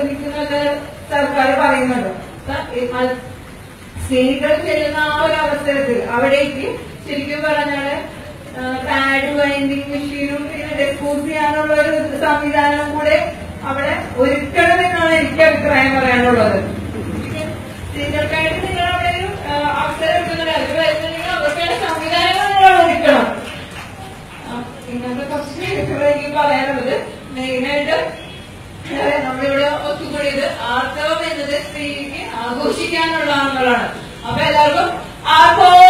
ശ്രമിക്കുന്നത് സർക്കാർ പറയുന്നുണ്ട് അപ്പൊ ഈ മ- സ്ത്രീകൾ ചെല്ലുന്ന ആ ഒരു അവസരത്തിൽ അവിടേക്ക് ശരിക്കും പറഞ്ഞാല് പാഡ് വൈൻഡിങ് മെഷീനും പിന്നെ ഡെസ്പോസ് ചെയ്യാനുള്ള ഒരു സംവിധാനം കൂടെ അവിടെ ഒരുക്കണം എന്നാണ് എനിക്ക് അഭിപ്രായം പറയാനുള്ളത് പിന്നെ സ്ത്രീകൾക്കായിട്ട് നിങ്ങൾ അവിടെ ഒരു ആ, അവസരം എടുക്കുന്നുണ്ട് അത് വരുന്നുണ്ടെങ്കിൽ അവർക്കുള്ള സംവിധാനങ്ങൾ നിങ്ങൾ ഒരുക്കണം ആ, ഇങ്ങനത്തെ കുറച്ച് കാര്യങ്ങളാണ് എനിക്ക് പറയാനുള്ളത് മെയിനായിട്ട് ഏഹ് നമ്മളിവിടെ ഒത്തുകൂടിയത് ആർത്തവം എന്നത് സ്ത്രീക്ക് ആഘോഷിക്കാനുള്ളതാണെന്നുള്ളതാണ് അപ്പൊ എല്ലാവർക്കും ആർത്തവം